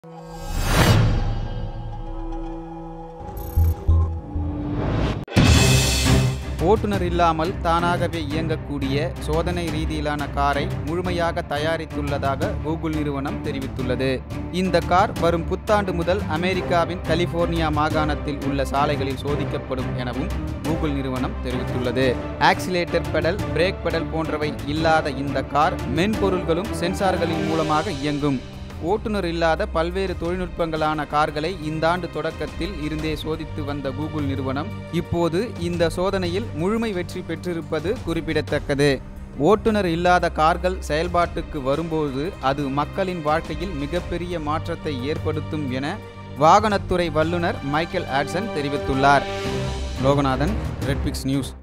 ஓட்டுநர் இல்லாமல் தானாகவே இயங்கக்கூடிய சோதனை ரீதியிலான காரை முழுமையாக தயாரித்துள்ளதாக கூகுள் நிறுவனம் தெரிவித்துள்ளது இந்த கார் வரும் புத்தாண்டு முதல் அமெரிக்காவின் கலிபோர்னியா மாகாணத்தில் உள்ள சாலைகளில் சோதிக்கப்படும் எனவும் கூகுள் நிறுவனம் தெரிவித்துள்ளது ஆக்சிலேட்டர் பெடல் பிரேக் பெடல் போன்றவை இல்லாத இந்த கார் மென்பொருள்களும் சென்சார்களின் மூலமாக இயங்கும் ஓட்டுநர் இல்லாத பல்வேறு தொழில்நுட்பங்களான கார்களை இந்த ஆண்டு தொடக்கத்தில் இருந்தே சோதித்து வந்த கூகுள் நிறுவனம் இப்போது இந்த சோதனையில் முழுமை வெற்றி பெற்றிருப்பது குறிப்பிடத்தக்கது ஓட்டுநர் இல்லாத கார்கள் செயல்பாட்டுக்கு வரும்போது அது மக்களின் வாழ்க்கையில் மிகப்பெரிய மாற்றத்தை ஏற்படுத்தும் என வாகனத்துறை வல்லுநர் மைக்கேல் ஆட்சன் தெரிவித்துள்ளார் லோகநாதன் ரெட்பிக்ஸ் நியூஸ்